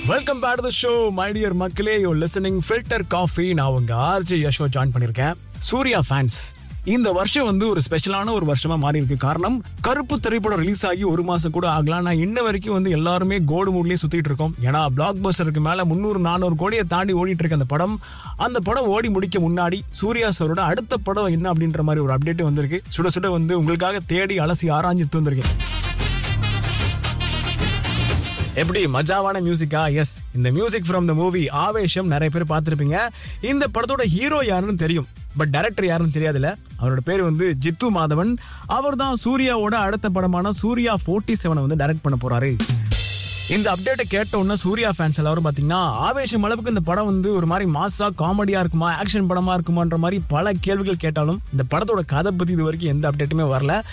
welcome back to show my dear மக்களே you listening filter coffee நான் உங்க RJ Yasho join பண்ணிருக்கேன் சூர்யா ஃபேன்ஸ் இந்த வருஷம் வந்து ஒரு ஸ்பெஷலான ஒரு வருஷமா மாறி இருக்கு காரணம் கருப்பு திரைப்படம் ரிலீஸ் ஆகி ஒரு மாசம் கூட ஆகலாம் நான் இன்ன வரைக்கும் வந்து எல்லாருமே கோடு மூட்லயே சுத்திட்டு இருக்கோம் ஏன்னா பிளாக் பஸ்டருக்கு மேல முந்நூறு நானூறு கோடியை தாண்டி ஓடிட்டு இருக்க அந்த படம் அந்த படம் ஓடி முடிக்க முன்னாடி சூர்யா சாரோட அடுத்த படம் என்ன அப்படின்ற மாதிரி ஒரு அப்டேட் வந்திருக்கு சுட சுட வந்து உங்களுக்காக தேடி அலசி ஆராய்ஞ்சிட்டு வந்திருக்கேன் எப்படி மஜாவான மியூசிக்கா எஸ் இந்த music from the movie Aavesham நிறைய பேர் பார்த்துருப்பீங்க இந்த படத்தோட ஹீரோ யாருன்னு தெரியும் பட் டைரக்டர் யாருன்னு தெரியாதுல்ல அவரோட பேர் வந்து ஜித்து மாதவன் அவர் தான் சூர்யாவோட அடுத்த படமான சூர்யா ஃபோர்ட்டி செவனை வந்து டைரக்ட் பண்ண போறாரு இந்த அப்டேட்டை கேட்ட உடனே சூர்யா ஃபேன்ஸ் எல்லாரும் பாத்தீங்கன்னா ஆவேசம் அளவுக்கு இந்த படம் வந்து ஒரு மாதிரி மாசா காமெடியா இருக்குமா ஆக்ஷன் படமா இருக்குமான்ற மாதிரி பல கேள்விகள் கேட்டாலும் இந்த படத்தோட கதை பத்தி இது வரைக்கும் எந்த அப்டேட்டுமே வரல